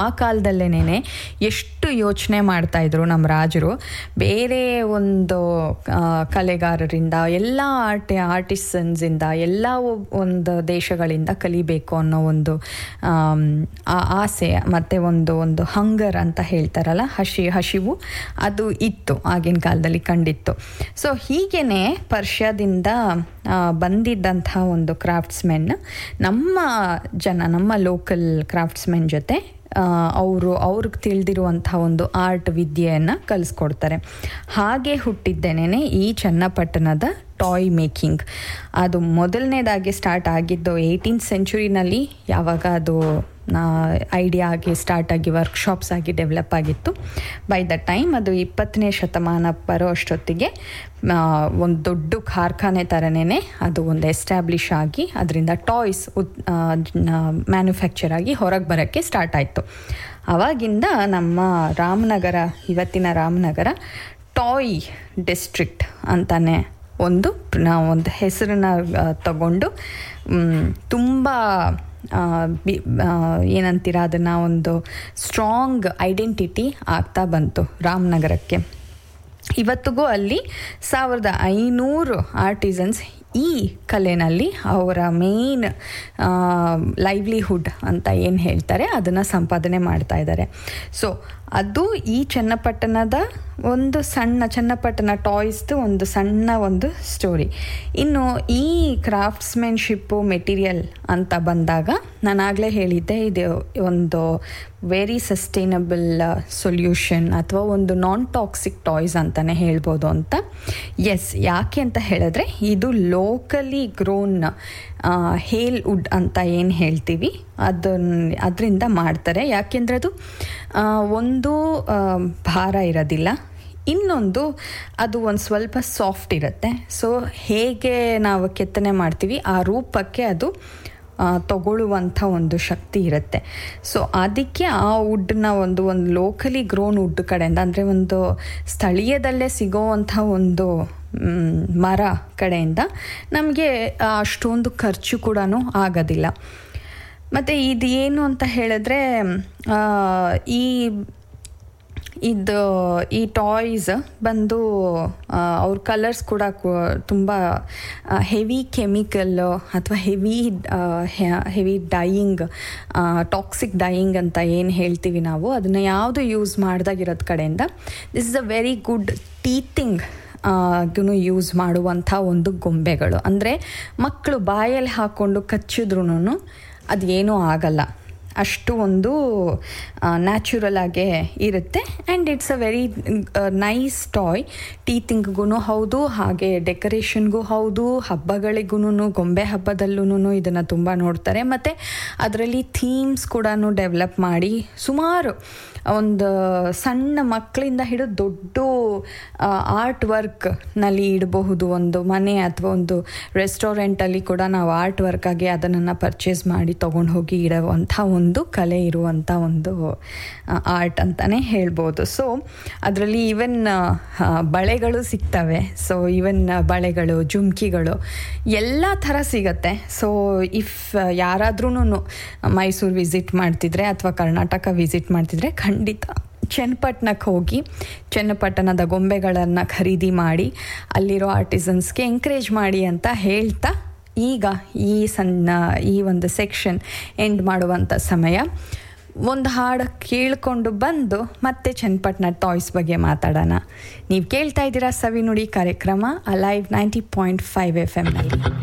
ಆ ಕಾಲದಲ್ಲೇನೆ ಎಷ್ಟು ಯೋಚನೆ ಮಾಡ್ತಾ ಇದ್ರು ನಮ್ಮ ರಾಜರು ಬೇರೆ ಒಂದು ಆ, ಕಲೆಗಾರರಿಂದ ಎಲ್ಲ ಆರ್ಟ್ ಆರ್ಟಿಸನ್ಸಿಂದ ಎಲ್ಲ ಒಬ್- ಒಂದು ದೇಶಗಳಿಂದ ಕಲಿಬೇಕು ಅನ್ನೋ ಒಂದು ಆಮ್, ಆ ಆಸೆ ಮತ್ತು ಒಂದು ಒಂದು ಹಂಗರ್ ಅಂತ ಹೇಳ್ತಾರಲ್ಲ ಹಸಿ ಹಸಿವು ಅದು ಇತ್ತು ಆಗಿನ ಕಾಲದಲ್ಲಿ ಕಂಡಿತ್ತು ಸೊ ಹೀಗೇನೆ ಪರ್ಷ್ಯಾದಿಂದ ಆ, ಬಂದಿದ್ದಂಥ ಒಂದು ಕ್ರಾಫ್ಟ್ಸ್ಮೆನ್ ನಮ್ಮ ಜನ ನಮ್ಮ ಲೋಕಲ್ ಕ್ರಾಫ್ಟ್ಸ್ಮೆನ್ ಜೊತೆ ಅವರು ಅವ್ರಿಗೆ ತಿಳಿದಿರುವಂಥ ಒಂದು ಆರ್ಟ್ ವಿದ್ಯೆಯನ್ನು ಕಲಿಸ್ಕೊಡ್ತಾರೆ ಹಾಗೆ ಹುಟ್ಟಿದ್ದೇನೆ ಈ ಚನ್ನಪಟ್ಟಣದ ಟಾಯ್ ಮೇಕಿಂಗ್ ಅದು ಮೊದಲನೇದಾಗಿ ಸ್ಟಾರ್ಟ್ ಆಗಿದ್ದು ಏಯ್ಟೀನ್ ಸೆಂಚುರಿನಲ್ಲಿ ಯಾವಾಗ ಅದು ಐಡಿಯಾ ಆಗಿ ಸ್ಟಾರ್ಟ್ ಆಗಿ ವರ್ಕ್ಶಾಪ್ಸ್ ಆಗಿ ಡೆವಲಪ್ ಆಗಿತ್ತು ಬೈ ದ ಟೈಮ್ ಅದು ಇಪ್ಪತ್ತನೇ ಶತಮಾನ ಬರೋ ಅಷ್ಟೊತ್ತಿಗೆ ಒಂದು ದೊಡ್ಡ ಕಾರ್ಖಾನೆ ಥರನೇ ಅದು ಒಂದು ಎಸ್ಟ್ಯಾಬ್ಲಿಷ್ ಆಗಿ ಅದರಿಂದ ಟಾಯ್ಸ್ ಉತ್ ಮ್ಯಾನುಫ್ಯಾಕ್ಚರ್ ಆಗಿ ಹೊರಗೆ ಬರೋಕ್ಕೆ ಸ್ಟಾರ್ಟ್ ಆಯಿತು ಆವಾಗಿಂದ ನಮ್ಮ ರಾಮನಗರ ಇವತ್ತಿನ ರಾಮನಗರ ಟಾಯ್ ಡಿಸ್ಟ್ರಿಕ್ಟ್ ಅಂತಾನೆ ಒಂದು ನಾವು ಒಂದು ಹೆಸರನ್ನ ಆ, ತಗೊಂಡು ತುಂಬ ಬಿ ಆ, ಏನಂತೀರ ಅದನ್ನು ಒಂದು ಸ್ಟ್ರಾಂಗ್ ಐಡೆಂಟಿಟಿ ಆಗ್ತಾ ಬಂತು ರಾಮನಗರಕ್ಕೆ ಇವತ್ತಿಗೂ ಅಲ್ಲಿ ಸಾವಿರದ ಐನೂರು ಆರ್ಟಿಸನ್ಸ್ ಈ ಕಲೆನಲ್ಲಿ ಅವರ ಮೇನ್ ಲೈವ್ಲಿಹುಡ್ ಅಂತ ಏನು ಹೇಳ್ತಾರೆ ಅದನ್ನು ಸಂಪಾದನೆ ಮಾಡ್ತಾ ಇದ್ದಾರೆ ಸೊ ಅದು ಈ ಚನ್ನಪಟ್ಟಣದ ಒಂದು ಸಣ್ಣ ಚನ್ನಪಟ್ಟಣ ಟಾಯ್ಸ್ದು ಒಂದು ಸಣ್ಣ ಒಂದು ಸ್ಟೋರಿ ಇನ್ನು ಈ ಕ್ರಾಫ್ಟ್ಸ್ಮೆನ್ಶಿಪ್ಪು ಮೆಟೀರಿಯಲ್ ಅಂತ ಬಂದಾಗ ನಾನಾಗಲೇ ಹೇಳಿದ್ದೆ ಇದು ಒಂದು ವೆರಿ ಸಸ್ಟೈನಬಲ್ ಸೊಲ್ಯೂಷನ್ ಅಥವಾ ಒಂದು ನಾನ್ ಟಾಕ್ಸಿಕ್ ಟಾಯ್ಸ್ ಅಂತಲೇ ಹೇಳ್ಬೋದು ಅಂತ ಎಸ್ ಯಾಕೆ ಅಂತ ಹೇಳಿದ್ರೆ ಇದು ಲೋಕಲಿ ಗ್ರೋನ್ ಹೇಲ್ ವುಡ್ ಅಂತ ಏನು ಹೇಳ್ತೀವಿ ಅದನ್ನ ಅದರಿಂದ ಮಾಡ್ತಾರೆ ಯಾಕೆಂದರೆ ಅದು ಆ, ಒಂದು ಆ, ಭಾರ ಇರೋದಿಲ್ಲ ಇನ್ನೊಂದು ಅದು ಒಂದು ಸ್ವಲ್ಪ ಸಾಫ್ಟ್ ಇರುತ್ತೆ ಸೊ ಹೇಗೆ ನಾವು ಕೆತ್ತನೆ ಮಾಡ್ತೀವಿ ಆ ರೂಪಕ್ಕೆ ಅದು ಆ, ತಗೊಳ್ಳುವಂಥ ಒಂದು ಶಕ್ತಿ ಇರುತ್ತೆ ಸೊ ಅದಕ್ಕೆ ಆ ವುಡ್ನ ಒಂದು ಒಂದು ಲೋಕಲಿ ಗ್ರೋನ್ ವುಡ್ ಕಡೆಯಿಂದ ಅಂದರೆ ಒಂದು ಸ್ಥಳೀಯದಲ್ಲೇ ಸಿಗೋವಂಥ ಒಂದು ಮ್, ಮರ ಕಡೆಯಿಂದ ನಮಗೆ ಅಷ್ಟೊಂದು ಖರ್ಚು ಕೂಡ ಆಗೋದಿಲ್ಲ ಮತ್ತು ಇದು ಏನು ಅಂತ ಹೇಳಿದ್ರೆ ಆ, ಈ ಇದು ಈ ಟಾಯ್ಸ್ ಬಂದು ಅವ್ರ ಕಲರ್ಸ್ ಕೂಡ ತುಂಬ ಹೆವಿ ಕೆಮಿಕಲ್ಲು ಅಥವಾ heavy heavy dyeing toxic dyeing ಅಂತ ಏನು ಹೇಳ್ತೀವಿ ನಾವು ಅದನ್ನು ಯಾವುದು ಯೂಸ್ ಮಾಡ್ದಾಗಿರೋದ್ ಕಡೆಯಿಂದ this is a very good teething ಗೂ ಯೂಸ್ ಮಾಡುವಂಥ ಒಂದು ಗೊಂಬೆಗಳು ಅಂದರೆ ಮಕ್ಕಳು ಬಾಯಲ್ಲಿ ಹಾಕ್ಕೊಂಡು ಕಚ್ಚಿದ್ರೂ ಅದು ಏನೂ ಆಗಲ್ಲ ಅಷ್ಟು ಒಂದು ನ್ಯಾಚುರಲ್ ಆಗೇ ಇರುತ್ತೆ and it's a very nice toy ಟೀತಿಂಗ್ಗೂ ಹೌದು ಹಾಗೆ ಡೆಕೋರೇಷನ್ಗೂ ಹೌದು ಹಬ್ಬಗಳಿಗೂ ಗೊಂಬೆ ಹಬ್ಬದಲ್ಲೂ ಇದನ್ನು ತುಂಬ ನೋಡ್ತಾರೆ ಮತ್ತು ಅದರಲ್ಲಿ ಥೀಮ್ಸ್ ಕೂಡ ಡೆವಲಪ್ ಮಾಡಿ ಸುಮಾರು ಒಂದು ಸಣ್ಣ ಮಕ್ಕಳಿಂದ ಹಿಡಿದು ದೊಡ್ಡ ಆರ್ಟ್ ವರ್ಕ್ನಲ್ಲಿ ಇಡಬಹುದು ಒಂದು ಮನೆ ಅಥವಾ ಒಂದು ರೆಸ್ಟೋರೆಂಟಲ್ಲಿ ಕೂಡ ನಾವು ಆರ್ಟ್ ವರ್ಕಾಗಿ ಅದನ್ನು ಪರ್ಚೇಸ್ ಮಾಡಿ ತೊಗೊಂಡು ಹೋಗಿ ಇಡುವಂಥ ಒಂದು ಕಲೆ ಇರುವಂಥ ಒಂದು ಆರ್ಟ್ ಅಂತಲೇ ಹೇಳ್ಬೋದು ಸೊ ಅದರಲ್ಲಿ ಈವನ್ ಬಳೆಗಳು ಸಿಗ್ತವೆ ಸೊ ಈವನ್ ಬಳೆಗಳು ಜುಮ್ಕಿಗಳು ಎಲ್ಲ ಥರ ಸಿಗತ್ತೆ ಸೊ ಇಫ್ ಯಾರಾದ್ರೂ ಮೈಸೂರು ವಿಸಿಟ್ ಮಾಡ್ತಿದ್ರೆ ಅಥವಾ ಕರ್ನಾಟಕ ವಿಸಿಟ್ ಮಾಡ್ತಿದ್ರೆ ಖಂಡಿತ ಚನ್ನಪಟ್ಟಣಕ್ಕೆ ಹೋಗಿ ಚನ್ನಪಟ್ಟಣದ ಗೊಂಬೆಗಳನ್ನು ಖರೀದಿ ಮಾಡಿ ಅಲ್ಲಿರೋ ಆರ್ಟಿಸನ್ಸ್ಗೆ ಎಂಕರೇಜ್ ಮಾಡಿ ಅಂತ ಹೇಳ್ತಾ ಈಗ ಈ ಸಣ್ಣ ಈ ಒಂದು ಸೆಕ್ಷನ್ ಎಂಡ್ ಮಾಡುವಂಥ ಸಮಯ ಒಂದು ಹಾಡು ಕೇಳಿಕೊಂಡು ಬಂದು ಮತ್ತೆ ಚನ್ನಪಟ್ಟಣ ಟಾಯ್ಸ್ ಬಗ್ಗೆ ಮಾತಾಡೋಣ ನೀವು ಕೇಳ್ತಾ ಇದ್ದೀರಾ ಸವಿನುಡಿ ಕಾರ್ಯಕ್ರಮ alive ninety point five F ಎಮ್ನಲ್ಲಿ